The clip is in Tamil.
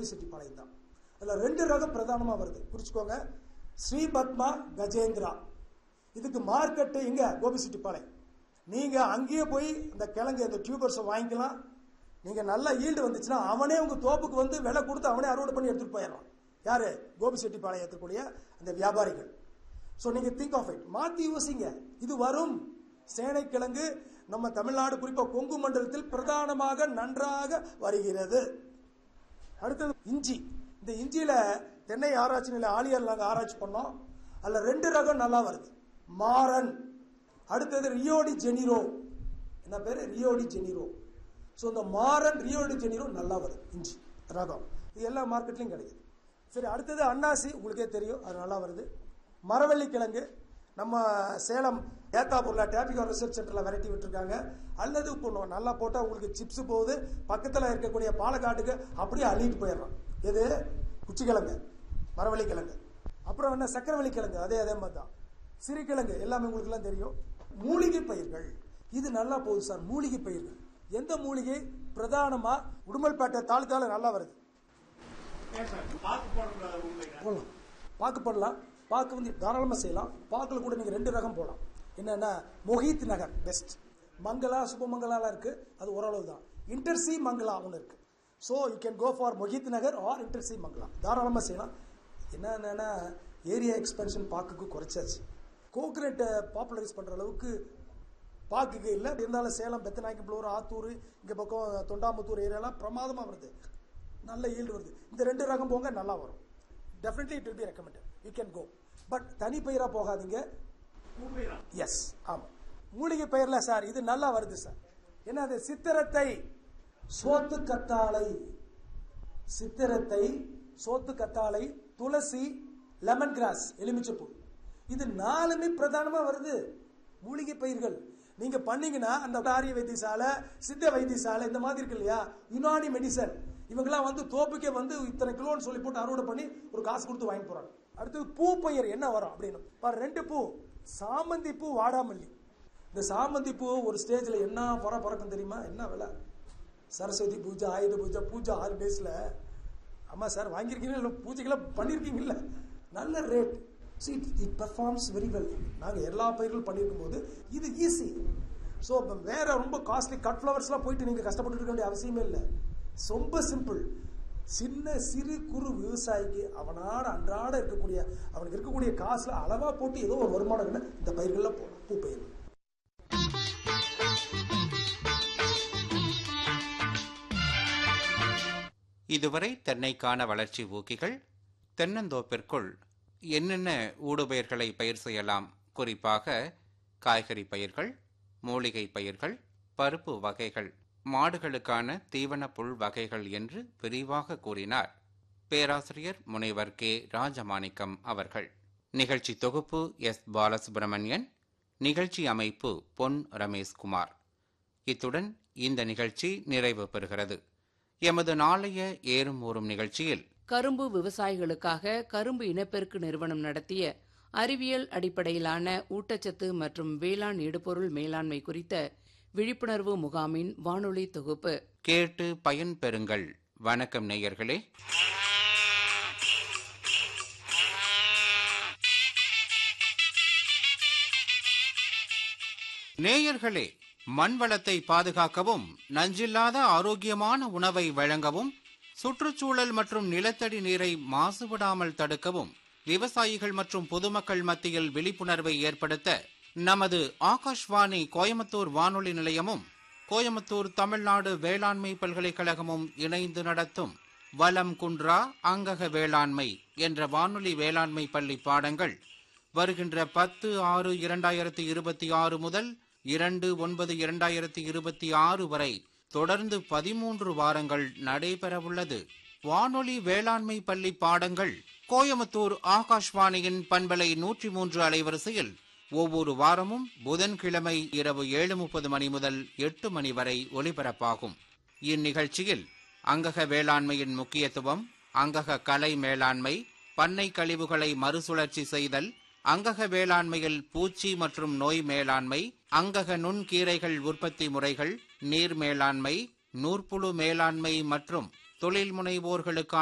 கோபிசெட்டிப்பாளையம் தான் அதில் ரெண்டு ரகம் பிரதானமாக வருது குறிச்சுக்கோங்க ஸ்ரீபத்மா கஜேந்திரா இதுக்கு மார்க்கெட்டு எங்க கோபிசெட்டிப்பாளையம் நீங்க அங்கேயே போய் இந்த கிழங்கு இந்த டியூபர்ஸை வாங்கிக்கலாம் நீங்க நல்ல ஈல்டு வந்துச்சுன்னா அவனே உங்க தோப்புக்கு வந்து விலை கொடுத்து அவனே அறுவடை பண்ணி எடுத்துட்டு போயிடலாம் யாரு கோபிசெட்டிப்பாளையம் இருக்கக்கூடிய அந்த வியாபாரிகள் ஸோ நீங்க திங்க் ஆஃப் இட் மாத்தி யோசிங்க இது வரும் சேனைக்கிழங்கு நம்ம தமிழ்நாடு குறிப்பா கொங்கு மண்டலத்தில் பிரதானமாக நன்றாக வருகிறது அடுத்தது இஞ்சி இந்த இஞ்சியில தென்னை ஆராய்ச்சி நிலை ஆலியர் நாங்கள் ஆராய்ச்சி பண்ணோம் அதில் ரெண்டு ரகம் நல்லா வருது மாறன் அடுத்தது ரியோடி ஜெனிரோ என்ன பேரு ரியோடி ஜெனிரோ ஸோ இந்த மாறன் ரியோடி ஜெனிரோ நல்லா வருது இஞ்சி ரகம் இது எல்லா மார்க்கெட்லையும் கிடைக்குது சரி அடுத்தது அன்னாசி உங்களுக்கே தெரியும் அது நல்லா வருது மரவள்ளி கிழங்கு நம்ம சேலம் ஏத்தாப்பூர்ல டேபிகோ ரிசர்ச் சென்டர்ல வெரைட்டி விட்டுருக்காங்க அல்லது இப்போ நல்லா போட்டால் உங்களுக்கு சிப்ஸ் போகுது பக்கத்தில் இருக்கக்கூடிய பாலக்காட்டுக்கு அப்படியே அள்ளிட்டு போயிடுறோம் எது குச்சிக்கிழங்கு மரவள்ளி கிழங்கு அப்புறம் என்ன சக்கரவள்ளி கிழங்கு அதே அதே மாதிரி தான் சிறுகிழங்கு எல்லாமே உங்களுக்கு எல்லாம் தெரியும் மூலிகை பயிர்கள் இது நல்லா போகுது சார் மூலிகை பயிர்கள் எந்த மூலிகை பிரதானமா உடுமல்பேட்டை தாலுக்கால நல்லா வருது போடலாம் பாக்கு போடலாம் பாக்கு வந்து தாராளமாக செய்யலாம் பாக்கில் கூட நீங்கள் ரெண்டு ரகம் போடலாம் என்னன்னா மொஹித் நகர் பெஸ்ட் மங்களா சுபமங்கலாலாம் இருக்கு அது ஓரளவு தான் இன்டர்சி மங்களா ஒன்று இருக்கு so you can go for Mohit Nagar or இன்டர்சி மங்களா தாராளமாக செய்யலாம் என்னன்னா ஏரியா எக்ஸ்பென்ஷன் பாக்குக்கு குறைச்சாச்சு கோகனட்டை பாப்புலரைஸ் பண்ணுற அளவுக்கு பாக்குக்கு இல்லை இருந்தாலும் சேலம் பெத்தநாயக்கம்பலூர் ஆத்தூர் இங்கே பக்கம் தொண்டாமுத்தூர் ஏரியாலாம் பிரமாதமாக வருது நல்ல ஈல்டு வருது இந்த ரெண்டு ரகம் போங்க நல்லா வரும் definitely it will be recommended you can go but தனி பயிரா போகாதீங்க எஸ் ஆமா மூலிகை பயிர்ல சார் இது நல்லா வருது சார் என்ன அது சித்திரத்தை சோத்து கத்தாழை சித்திரத்தை சோத்து கத்தாழை துளசி லெமன் கிராஸ் எலுமிச்சப்பூ இது நாலுமே பிரதானமா வருது மூலிகை பயிர்கள் நீங்க பண்ணீங்கன்னா அந்த ஆரிய வைத்தியசாலை சித்த வைத்தியசாலை இந்த மாதிரி இருக்கு இல்லையா யுனானி மெடிசன் இவங்கெல்லாம் வந்து தோப்புக்கே வந்து இத்தனை கிலோன்னு சொல்லி போட்டு அறுவடை பண்ணி ஒரு காசு கொடுத்து வாங்கி போறாங்க அடுத்தது பூ பயிர் என்ன வரும் அப்படின்னு பாரு ரெண்டு பூ சாமந்தி பூ வாடாமல்லி இந்த சாமந்தி பூ ஒரு ஸ்டேஜ்ல என்ன புற பிறக்கும் தெரியுமா என்ன விலை சரஸ்வதி பூஜை ஆயுத பூஜை பூஜை ஆறு டேஸ்ல ஆமா சார் வாங்கியிருக்கீங்க இல்லை பூஜைக்கெல்லாம் பண்ணியிருக்கீங்கல்ல நல்ல rate it it performs very well நாங்கள் எல்லா பயிர்களும் பண்ணியிருக்கும் போது இது ஈஸி ஸோ வேற ரொம்ப காஸ்ட்லி கட் ஃப்ளவர்ஸ்லாம் போயிட்டு நீங்கள் கஷ்டப்பட்டு இருக்க வேண்டிய அவசியமே இல்லை ரொம்ப சிம்பிள் சின்ன சிறு குறு விவசாயிக்கு அவனாட அன்றாட இருக்கக்கூடிய அவனுக்கு இருக்கக்கூடிய காசுல அளவா போட்டு ஏதோ ஒரு வருமானம் இந்த பயிர்கள்ல போடும் பூ பயிர்கள் இதுவரை தென்னைக்கான வளர்ச்சி ஊக்கிகள் தென்னந்தோப்பிற்குள் என்னென்ன ஊடுபயிர்களை பயிர் செய்யலாம் குறிப்பாக காய்கறி பயிர்கள் மூலிகை பயிர்கள் பருப்பு வகைகள் மாடுகளுக்கான தீவன புல் வகைகள் என்று விரிவாக கூறினார் பேராசிரியர் முனைவர் கே ராஜமாணிக்கம் அவர்கள் நிகழ்ச்சி தொகுப்பு எஸ் பாலசுப்பிரமணியன் நிகழ்ச்சி அமைப்பு பொன் ரமேஷ்குமார் இத்துடன் இந்த நிகழ்ச்சி நிறைவு பெறுகிறது எமது நாளைய ஏறும் ஊறும் நிகழ்ச்சியில் கரும்பு விவசாயிகளுக்காக கரும்பு இனப்பெருக்கு நிறுவனம் நடத்திய அறிவியல் அடிப்படையிலான ஊட்டச்சத்து மற்றும் வேளாண் இடுபொருள் மேலாண்மை குறித்த விழிப்புணர்வு முகாமின் வானொலி தொகுப்பு கேட்டு பயன் பெறுங்கள் வணக்கம் நேயர்களே நேயர்களே மண் வளத்தை பாதுகாக்கவும் நஞ்சில்லாத ஆரோக்கியமான உணவை வழங்கவும் சுற்றுச்சூழல் மற்றும் நிலத்தடி நீரை மாசுபடாமல் தடுக்கவும் விவசாயிகள் மற்றும் பொதுமக்கள் மத்தியில் விழிப்புணர்வை ஏற்படுத்த நமது ஆகாஷ்வாணி கோயம்புத்தூர் வானொலி நிலையமும் கோயம்புத்தூர் தமிழ்நாடு வேளாண்மை பல்கலைக்கழகமும் இணைந்து நடத்தும் வலம் குன்றா அங்கக வேளாண்மை என்ற வானொலி வேளாண்மை பள்ளி பாடங்கள் வருகின்ற பத்து ஆறு இரண்டாயிரத்தி இருபத்தி ஆறு முதல் இரண்டு ஒன்பது இரண்டாயிரத்தி இருபத்தி ஆறு வரை தொடர்ந்து பதிமூன்று வாரங்கள் நடைபெறவுள்ளது வானொலி வேளாண்மை பள்ளி பாடங்கள் கோயமுத்தூர் ஆகாஷ்வாணியின் பண்பலை நூற்றி மூன்று அலைவரிசையில் ஒவ்வொரு வாரமும் புதன்கிழமை இரவு ஏழு முப்பது மணி முதல் எட்டு மணி வரை ஒலிபரப்பாகும் இந்நிகழ்ச்சியில் அங்கக வேளாண்மையின் முக்கியத்துவம் அங்கக கலை மேலாண்மை பண்ணை கழிவுகளை மறுசுழற்சி செய்தல் அங்கக வேளாண்மையில் பூச்சி மற்றும் நோய் மேலாண்மை அங்கக நுண்கீரைகள் உற்பத்தி முறைகள் நீர் மேலாண்மை நூற்புழு மேலாண்மை மற்றும் தொழில் முனைவோர்களுக்கான